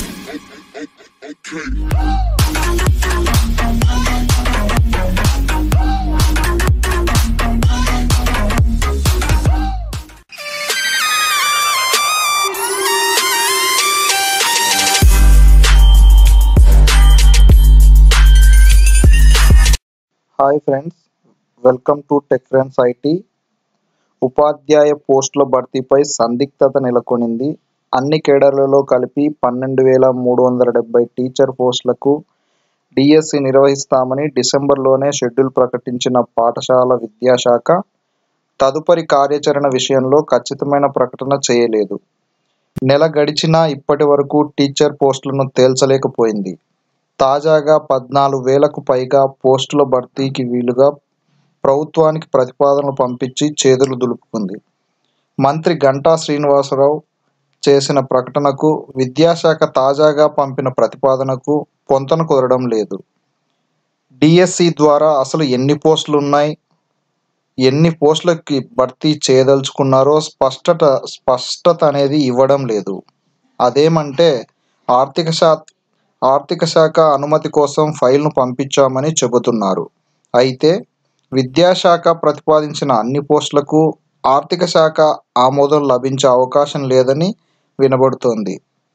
hi friends welcome to tech friends IT ఉపాధ్యాయ పోస్టుల భర్తీపై సందిగ్ధత నెలకొనింది అన్ని కేడర్లలో కలిపి పన్నెండు వేల మూడు వందల డెబ్బై టీచర్ పోస్టులకు డిఎస్సి నిర్వహిస్తామని డిసెంబర్లోనే షెడ్యూల్ ప్రకటించిన పాఠశాల విద్యాశాఖ తదుపరి కార్యాచరణ విషయంలో ఖచ్చితమైన ప్రకటన చేయలేదు నెల గడిచినా ఇప్పటి వరకు టీచర్ పోస్టులను తేల్చలేకపోయింది తాజాగా పద్నాలుగు వేలకు పైగా పోస్టుల భర్తీకి వీలుగా ప్రభుత్వానికి ప్రతిపాదనలు పంపించి చేతులు దులుపుకుంది మంత్రి గంటా శ్రీనివాసరావు చేసిన ప్రకటనకు విద్యాశాఖ తాజాగా పంపిన ప్రతిపాదనకు పొంతన కుదరడం లేదు డిఎస్సి ద్వారా అసలు ఎన్ని పోస్టులు ఉన్నాయి ఎన్ని పోస్టులకి భర్తీ చేయదలుచుకున్నారో స్పష్టత స్పష్టత అనేది ఇవ్వడం లేదు అదేమంటే ఆర్థిక శాఖ ఆర్థిక శాఖ అనుమతి కోసం ఫైల్ను పంపించామని చెబుతున్నారు అయితే విద్యాశాఖ ప్రతిపాదించిన అన్ని పోస్టులకు ఆర్థిక శాఖ ఆమోదం లభించే అవకాశం లేదని వినబడుతోంది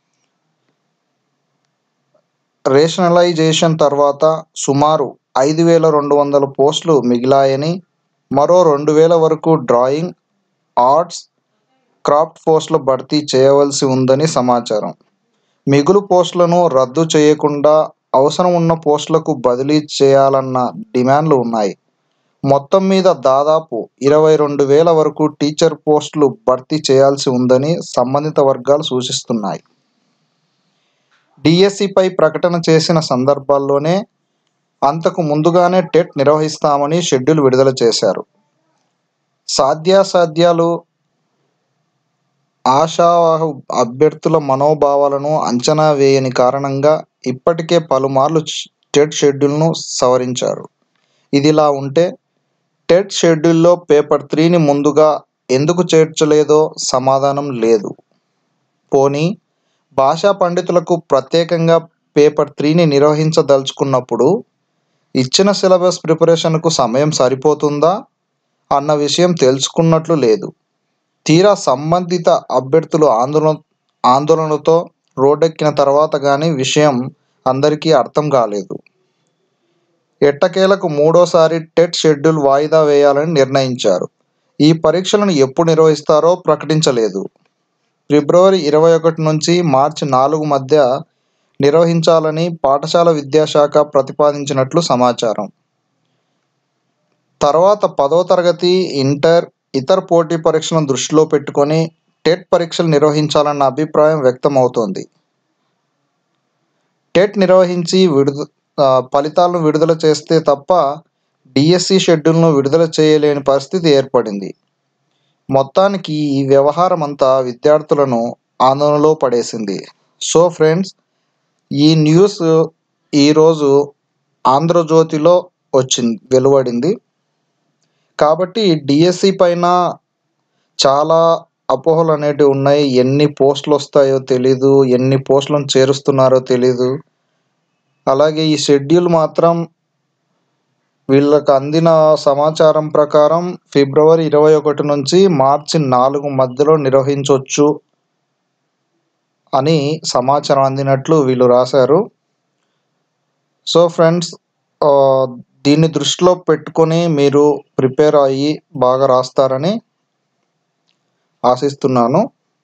రేషనలైజేషన్ తర్వాత సుమారు ఐదు వేల రెండు వందల పోస్టులు మిగిలాయని మరో రెండు వేల వరకు డ్రాయింగ్ ఆర్ట్స్ క్రాఫ్ట్ పోస్టుల భర్తీ చేయవలసి ఉందని సమాచారం మిగులు పోస్టులను రద్దు చేయకుండా అవసరం ఉన్న పోస్టులకు బదిలీ చేయాలన్న డిమాండ్లు ఉన్నాయి మొత్తం మీద దాదాపు ఇరవై రెండు వేల వరకు టీచర్ పోస్టులు భర్తీ చేయాల్సి ఉందని సంబంధిత వర్గాలు సూచిస్తున్నాయి డిఎస్సిపై ప్రకటన చేసిన సందర్భాల్లోనే అంతకు ముందుగానే టెట్ నిర్వహిస్తామని షెడ్యూల్ విడుదల చేశారు సాధ్యాసాధ్యాలు ఆశావాహ అభ్యర్థుల మనోభావాలను అంచనా వేయని కారణంగా ఇప్పటికే పలుమార్లు టెట్ షెడ్యూల్ను సవరించారు ఇదిలా ఉంటే టెట్ షెడ్యూల్లో పేపర్ త్రీని ముందుగా ఎందుకు చేర్చలేదో సమాధానం లేదు పోనీ భాషా పండితులకు ప్రత్యేకంగా పేపర్ త్రీని నిర్వహించదలుచుకున్నప్పుడు ఇచ్చిన సిలబస్ ప్రిపరేషన్కు సమయం సరిపోతుందా అన్న విషయం తెలుసుకున్నట్లు లేదు తీరా సంబంధిత అభ్యర్థులు ఆందోళన ఆందోళనతో రోడ్డెక్కిన తర్వాత కానీ విషయం అందరికీ అర్థం కాలేదు ఎట్టకేలకు మూడోసారి టెట్ షెడ్యూల్ వాయిదా వేయాలని నిర్ణయించారు ఈ పరీక్షలను ఎప్పుడు నిర్వహిస్తారో ప్రకటించలేదు ఫిబ్రవరి ఇరవై ఒకటి నుంచి మార్చి నాలుగు మధ్య నిర్వహించాలని పాఠశాల విద్యాశాఖ ప్రతిపాదించినట్లు సమాచారం తర్వాత పదో తరగతి ఇంటర్ ఇతర పోటీ పరీక్షలను దృష్టిలో పెట్టుకొని టెట్ పరీక్షలు నిర్వహించాలన్న అభిప్రాయం వ్యక్తమవుతోంది టెట్ నిర్వహించి విడుద ఫలితాలను విడుదల చేస్తే తప్ప డిఎస్సి షెడ్యూల్ను విడుదల చేయలేని పరిస్థితి ఏర్పడింది మొత్తానికి ఈ వ్యవహారం అంతా విద్యార్థులను ఆందోళనలో పడేసింది సో ఫ్రెండ్స్ ఈ న్యూస్ ఈరోజు ఆంధ్రజ్యోతిలో వచ్చింది వెలువడింది కాబట్టి డిఎస్సి పైన చాలా అపోహలు అనేటివి ఉన్నాయి ఎన్ని పోస్టులు వస్తాయో తెలీదు ఎన్ని పోస్టులను చేరుస్తున్నారో తెలీదు అలాగే ఈ షెడ్యూల్ మాత్రం వీళ్ళకి అందిన సమాచారం ప్రకారం ఫిబ్రవరి ఇరవై ఒకటి నుంచి మార్చి నాలుగు మధ్యలో నిర్వహించవచ్చు అని సమాచారం అందినట్లు వీళ్ళు రాశారు సో ఫ్రెండ్స్ దీన్ని దృష్టిలో పెట్టుకొని మీరు ప్రిపేర్ అయ్యి బాగా రాస్తారని ఆశిస్తున్నాను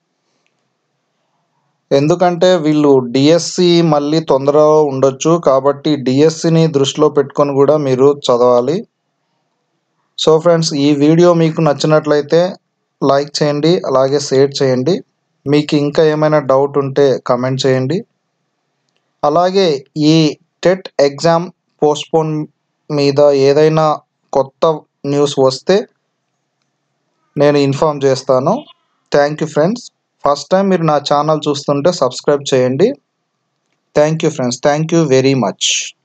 ఎందుకంటే వీళ్ళు డిఎస్సి మళ్ళీ తొందరగా ఉండొచ్చు కాబట్టి డిఎస్సిని దృష్టిలో పెట్టుకొని కూడా మీరు చదవాలి సో ఫ్రెండ్స్ ఈ వీడియో మీకు నచ్చినట్లయితే లైక్ చేయండి అలాగే షేర్ చేయండి మీకు ఇంకా ఏమైనా డౌట్ ఉంటే కమెంట్ చేయండి అలాగే ఈ టెట్ ఎగ్జామ్ పోస్ట్పోన్ మీద ఏదైనా కొత్త న్యూస్ వస్తే నేను ఇన్ఫామ్ చేస్తాను thank you friends first time మీరు నా ఛానల్ చూస్తుంటే సబ్స్క్రైబ్ చేయండి thank you friends thank you very much